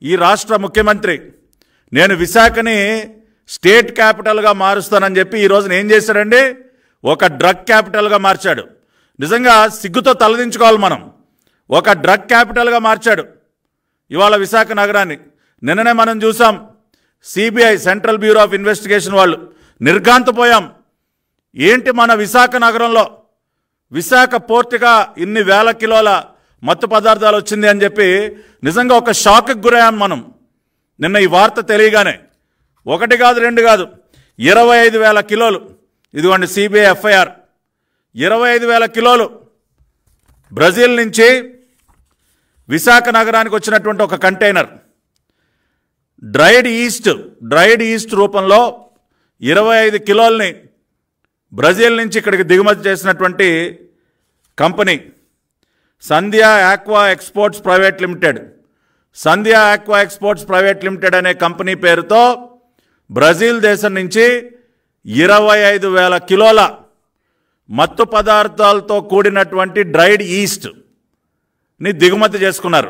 ఈ రాష్ట్ర ముఖ్యమంత్రి నేను విశాఖని స్టేట్ క్యాపిటల్గా మారుస్తానని చెప్పి ఈ రోజున ఏం చేశాడండి ఒక డ్రగ్ క్యాపిటల్గా మార్చాడు నిజంగా సిగ్గుతో తలదించుకోవాలి మనం ఒక డ్రగ్ క్యాపిటల్గా మార్చాడు ఇవాళ విశాఖ నగరాన్ని నిన్ననే మనం చూసాం CBI central bureau of investigation వాళ్ళు నిర్ఘాంతపోయాం ఏంటి మన విశాఖ నగరంలో విశాఖ పోర్టుగా ఇన్ని వేల కిలోల మత్తు పదార్థాలు వచ్చింది అని చెప్పి నిజంగా ఒక షాక్కి గురయ్యాం మనం నిన్న ఈ వార్త తెలియగానే ఒకటి కాదు రెండు కాదు ఇరవై ఐదు వేల కిలోలు ఇదిగోండి సిబిఐ ఎఫ్ఐఆర్ ఇరవై ఐదు వేల కిలోలు బ్రెజిల్ నుంచి విశాఖ నగరానికి వచ్చినటువంటి ఒక container dried yeast dried yeast రూపంలో ఇరవై ఐదు కిలోల్ని బ్రెజిల్ నుంచి ఇక్కడికి దిగుమతి చేసినటువంటి company Sandhya aqua exports private limited Sandhya aqua exports private limited అనే కంపెనీ పేరుతో బ్రెజిల్ దేశం నుంచి ఇరవై ఐదు వేల కిలోల మత్తు పదార్థాలతో కూడినటువంటి డ్రైడ్ ఈస్ట్ ని దిగుమతి చేసుకున్నారు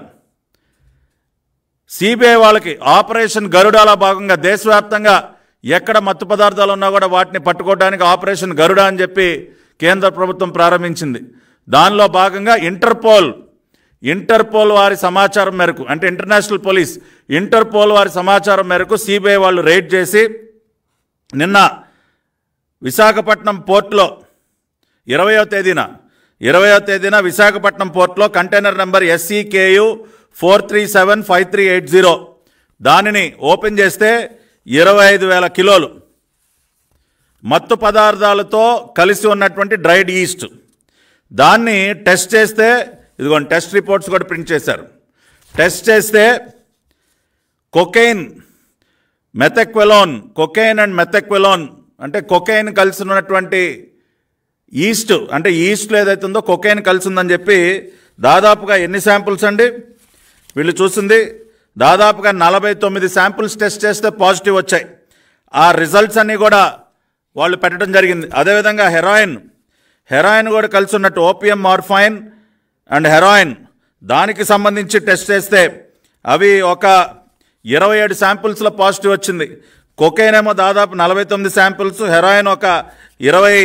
సిబిఐ వాళ్ళకి ఆపరేషన్ గరుడాల భాగంగా దేశవ్యాప్తంగా ఎక్కడ మత్తు పదార్థాలు ఉన్నా కూడా వాటిని పట్టుకోవడానికి ఆపరేషన్ గరుడ అని చెప్పి కేంద్ర ప్రభుత్వం ప్రారంభించింది దానిలో భాగంగా ఇంటర్పోల్ ఇంటర్పోల్ వారి సమాచారం మేరకు అంటే ఇంటర్నేషనల్ పోలీస్ ఇంటర్పోల్ వారి సమాచారం మేరకు సిబిఐ వాళ్ళు రైడ్ చేసి నిన్న విశాఖపట్నం పోర్టులో ఇరవయో తేదీన ఇరవయో తేదీన విశాఖపట్నం పోర్టులో container number S C K U four three seven five three eight zero దానిని ఓపెన్ చేస్తే ఇరవై ఐదు వేల కిలోలు మత్తు పదార్థాలతో కలిసి ఉన్నటువంటి డ్రైడ్ ఈస్ట్ దాన్ని టెస్ట్ చేస్తే ఇదిగోండి టెస్ట్ రిపోర్ట్స్ కూడా ప్రింట్ చేశారు టెస్ట్ చేస్తే cocaine methaqualone cocaine and methaqualone అంటే కొకైన్ కలిసి ఉన్నటువంటి ఈస్ట్ అంటే ఈస్ట్లో ఏదైతే ఉందో కొకైన్ కలిసి ఉందని చెప్పి దాదాపుగా ఎన్ని శాంపుల్స్ అండి వీళ్ళు చూసింది దాదాపుగా నలభై తొమ్మిది శాంపుల్స్ టెస్ట్ చేస్తే పాజిటివ్ వచ్చాయి ఆ రిజల్ట్స్ అన్నీ కూడా వాళ్ళు పెట్టడం జరిగింది అదేవిధంగా హెరాయిన్ హెరాయిన్ కూడా కలిసి ఉన్నట్టు ఓపియం మార్ఫైన్ అండ్ హెరాయిన్ దానికి సంబంధించి టెస్ట్ చేస్తే అవి ఒక ఇరవై ఏడు శాంపుల్స్లో పాజిటివ్ వచ్చింది కొకైన్ ఏమో దాదాపు నలభై తొమ్మిది శాంపుల్స్ హెరాయిన్ ఒక ఇరవై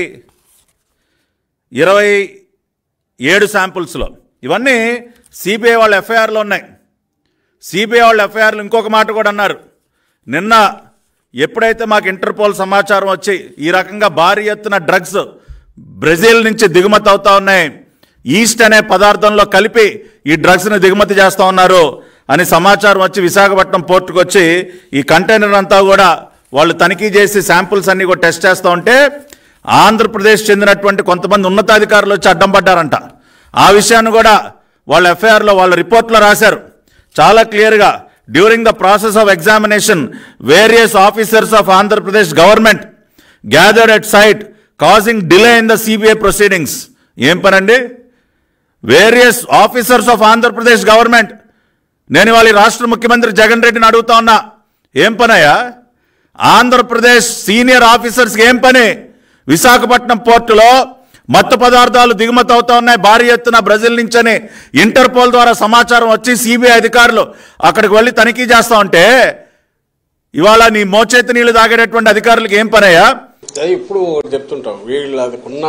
ఇరవై ఏడు శాంపుల్స్లో ఇవన్నీ సిబిఐ వాళ్ళ ఎఫ్ఐఆర్లో ఉన్నాయి సిబిఐ వాళ్ళ ఎఫ్ఐఆర్లు ఇంకొక మాట కూడా అన్నారు నిన్న ఎప్పుడైతే మాకు ఇంటర్పోల్ సమాచారం వచ్చి ఈ రకంగా భారీ ఎత్తున డ్రగ్స్ బ్రెజిల్ నుంచి దిగుమతి అవుతా ఉన్నాయి ఈస్ట్ అనే పదార్థంలో కలిపి ఈ డ్రగ్స్ని దిగుమతి చేస్తూ ఉన్నారు అని సమాచారం వచ్చి విశాఖపట్నం పోర్టుకు వచ్చి ఈ కంటైనర్ అంతా కూడా వాళ్ళు తనిఖీ చేసి శాంపుల్స్ అన్ని కూడా టెస్ట్ చేస్తూ ఉంటే ఆంధ్రప్రదేశ్ చెందినటువంటి కొంతమంది ఉన్నతాధికారులు వచ్చి అడ్డం పడ్డారంట ఆ విషయాన్ని కూడా వాళ్ళ ఎఫ్ఐఆర్లో వాళ్ళ రిపోర్ట్లో రాశారు చాలా క్లియర్గా during the process of examination various officers of Andhra Pradesh government gathered at site causing delay in the CBI proceedings ఏం పనండి various officers of Andhra Pradesh government నేను వాళ్ళ రాష్ట్ర ముఖ్యమంత్రి జగన్ రెడ్డిని అడుగుతా ఉన్నా ఏం పనయ్యా ఆంధ్రప్రదేశ్ సీనియర్ ఆఫీసర్స్కి ఏం పని విశాఖపట్నం పోర్టులో మత్తు పదార్థాలు దిగుమతి అవుతా ఉన్నాయి భారీ ఎత్తున బ్రెజిల్ నుంచని ఇంటర్పోల్ ద్వారా సమాచారం వచ్చి సిబిఐ అధికారులు అక్కడికి వెళ్ళి తనిఖీ చేస్తా ఉంటే ఇవాళ నీ మోచేతి నీళ్లు తాగేటటువంటి అధికారులకు ఏం పనయ్యా అదే ఇప్పుడు ఒకటి చెప్తుంటాం వీళ్ళకున్న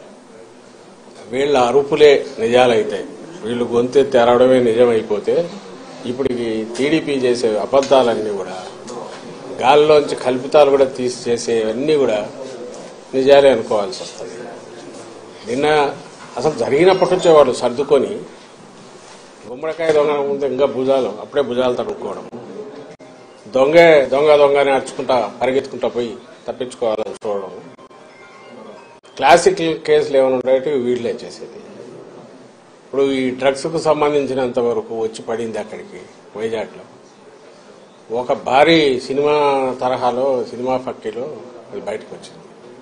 వీళ్ళ అరుపులే నిజాలైతే వీళ్ళు గొంతు తెరవడమే నిజమైపోతే ఇప్పుడు ఈ టీడీపీ చేసే అబద్ధాలన్నీ కూడా గాలిలోంచి కల్పితాలు కూడా తీసి చేసేవన్నీ కూడా నిజాలే అనుకోవాల్సి వస్తుంది నిన్న అసలు జరిగినప్పటి నుంచే వాళ్ళు సర్దుకొని గుమ్మడికాయ దొంగ ముందు ఇంకా భుజాలు అప్పుడే భుజాలు తడుక్కోవడం దొంగే దొంగ దొంగ అని అరుచుకుంటా పరిగెత్తుకుంటా పోయి తప్పించుకోవాలని చూడడం క్లాసిక్ కేసులు ఏమైనా ఉంటాయంటే వీళ్ళే చేసేది ఇప్పుడు ఈ డ్రగ్స్కు సంబంధించినంత వరకు వచ్చి పడింది అక్కడికి వైజాగ్లో ఒక భారీ సినిమా తరహాలో సినిమా ఫక్కిలో అది బయటకు వచ్చింది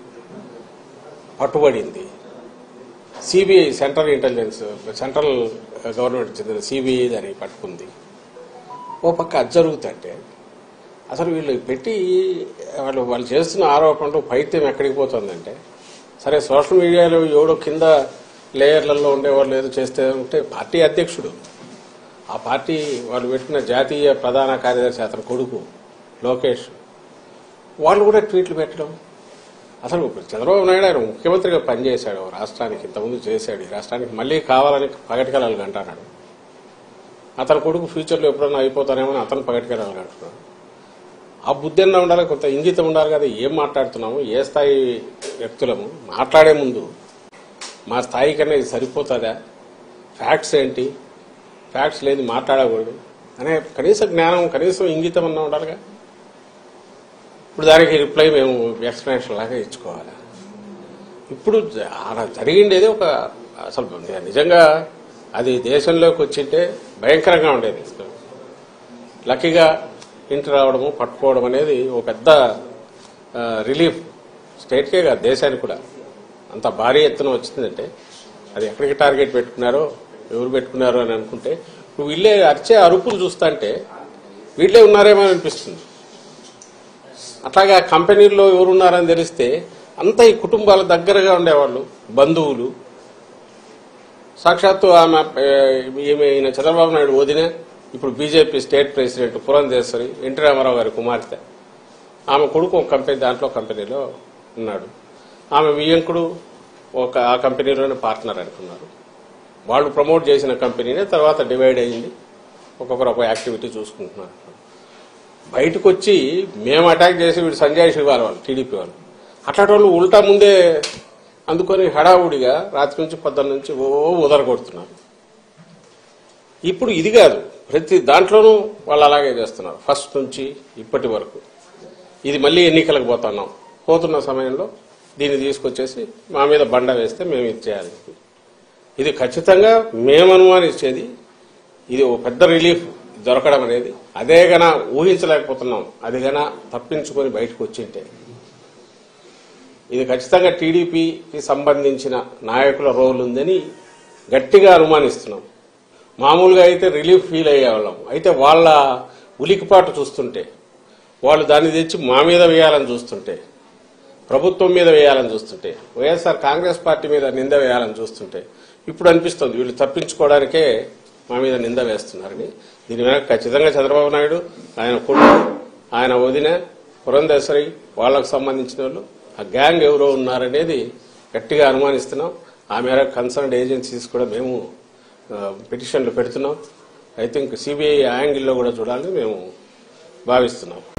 పట్టుబడింది CBI central intelligence central government చెందిన సిబిఐ దాన్ని పట్టుకుంది ఓ పక్క అది జరుగుతుంటే అసలు వీళ్ళు పెట్టి వాళ్ళు వాళ్ళు చేస్తున్న ఆరోపణలు పైత్యం ఎక్కడికి పోతుందంటే సరే సోషల్ మీడియాలో ఎవడో కింద లేయర్లలో ఉండేవాళ్ళు ఏదో చేస్తే ఉంటే పార్టీ అధ్యక్షుడు ఆ పార్టీ వాళ్ళు పెట్టిన జాతీయ ప్రధాన కార్యదర్శి అతని కొడుకు లోకేష్ వాళ్ళు కూడా ట్వీట్లు పెట్టడం అసలు చంద్రబాబు నాయుడు ఆయన ముఖ్యమంత్రిగా పనిచేశాడు రాష్ట్రానికి ఇంతకుముందు చేశాడు ఈ రాష్ట్రానికి మళ్ళీ కావాలని పగటికలాలు అంటున్నాడు అతని కొడుకు ఫ్యూచర్లో ఎప్పుడైనా అయిపోతానేమో అని అతను పగటికలాలు అంటున్నాడు ఆ బుద్ధి అన్నా ఉండాలి కొంత ఇంగితం ఉండాలి కదా ఏం మాట్లాడుతున్నాము ఏ స్థాయి వ్యక్తులము మాట్లాడే ముందు మా స్థాయి కన్నా ఇది సరిపోతుందా ఫ్యాక్ట్స్ ఏంటి ఫ్యాక్ట్స్ లేదు మాట్లాడకూడదు అనే కనీస జ్ఞానం కనీసం ఇంగితం అన్నా ఉండాలిగా ఇప్పుడు దానికి రిప్లై మేము ఎక్స్ప్లెనేషన్ లాగా ఇచ్చుకోవాలి ఇప్పుడు జ- అలా జరిగిండేది ఒక అసలు నిజంగా అది దేశంలోకి వచ్చింటే భయంకరంగా ఉండేది లక్కీగా ఇంటి రావడము పట్టుకోవడం అనేది ఒక పెద్ద ఆ, రిలీఫ్ స్టేట్కే కాదు దేశానికి కూడా అంత భారీ ఎత్తున వచ్చిందంటే అది ఎక్కడికి టార్గెట్ పెట్టుకున్నారో ఎవరు పెట్టుకున్నారో అని అనుకుంటే ఇప్పుడు వీళ్ళే అరిచే అరుపులు చూస్తుంటే వీళ్ళే ఉన్నారేమో అనిపిస్తుంది అట్లాగే ఆ కంపెనీల్లో ఎవరున్నారని తెలిస్తే అంతా ఈ కుటుంబాల దగ్గరగా ఉండేవాళ్ళు బంధువులు సాక్షాత్తు ఆమె ఏ, ఈమె ఈయన చంద్రబాబు నాయుడు వదిన ఇప్పుడు BJP state president Purandeswari N T Rama Rao గారి కుమార్తె ఆమె కొడుకు ఒక కంపెనీ దాంట్లో కంపెనీలో ఉన్నాడు ఆమె వియ్యంకుడు ఒక ఆ కంపెనీలోనే పార్ట్నర్ అనుకున్నారు వాళ్ళు ప్రమోట్ చేసిన కంపెనీనే తర్వాత డివైడ్ అయ్యింది ఒక్కొక్కరు ఒక యాక్టివిటీ చూసుకుంటున్నారు బయటకు వచ్చి మేము అటాక్ చేసి వీడు సంజయ్ శివారు వాళ్ళు టీడీపీ వాళ్ళు అట్లాంటి వాళ్ళు ఉల్టా ముందే అందుకొని హడావుడిగా రాత్రి నుంచి పొద్దున్న నుంచి ఓ ఉదర కొడుతున్నారు ఇప్పుడు ఇది కాదు ప్రతి దాంట్లోనూ వాళ్ళు అలాగే చేస్తున్నారు ఫస్ట్ నుంచి ఇప్పటి వరకు ఇది మళ్ళీ ఎన్నికలకు పోతున్నాం పోతున్న సమయంలో దీన్ని తీసుకొచ్చేసి మా మీద బండ వేస్తే మేము ఇది చేయాలి ఇది ఖచ్చితంగా మేము అనుమానించేది ఇది ఒక పెద్ద రిలీఫ్ దొరకడం అనేది అదే గన ఊహించలేకపోతున్నాం అది గన తప్పించుకొని బయటకు వచ్చింటే ఇది ఖచ్చితంగా టీడీపీకి సంబంధించిన నాయకుల రోల్ ఉందని గట్టిగా అనుమానిస్తున్నాం మామూలుగా అయితే రిలీఫ్ ఫీల్ అయ్యేవాళ్ళం అయితే వాళ్ళ ఉలికిపాటు చూస్తుంటే వాళ్ళు దాన్ని తెచ్చి మా మీద వేయాలని చూస్తుంటే ప్రభుత్వం మీద వేయాలని చూస్తుంటే వైఎస్ఆర్ కాంగ్రెస్ పార్టీ మీద నింద వేయాలని చూస్తుంటే ఇప్పుడు అనిపిస్తుంది వీళ్ళు తప్పించుకోవడానికే మా మీద నింద వేస్తున్నారని దీని వెనక ఖచ్చితంగా చంద్రబాబు నాయుడు ఆయన కొడుకు ఆయన వదిన పురంధేశ్వరి వాళ్ళకు సంబంధించిన వాళ్ళు ఆ గ్యాంగ్ ఎవరో ఉన్నారనేది గట్టిగా అనుమానిస్తున్నాం ఆ మేరకు కన్సర్న్డ్ ఏజెన్సీస్ కూడా మేము ఆ, పిటిషన్లు పెడుతున్నాం ఐ థింక్ సిబిఐ యాంగిల్లో కూడా చూడాలని మేము భావిస్తున్నాం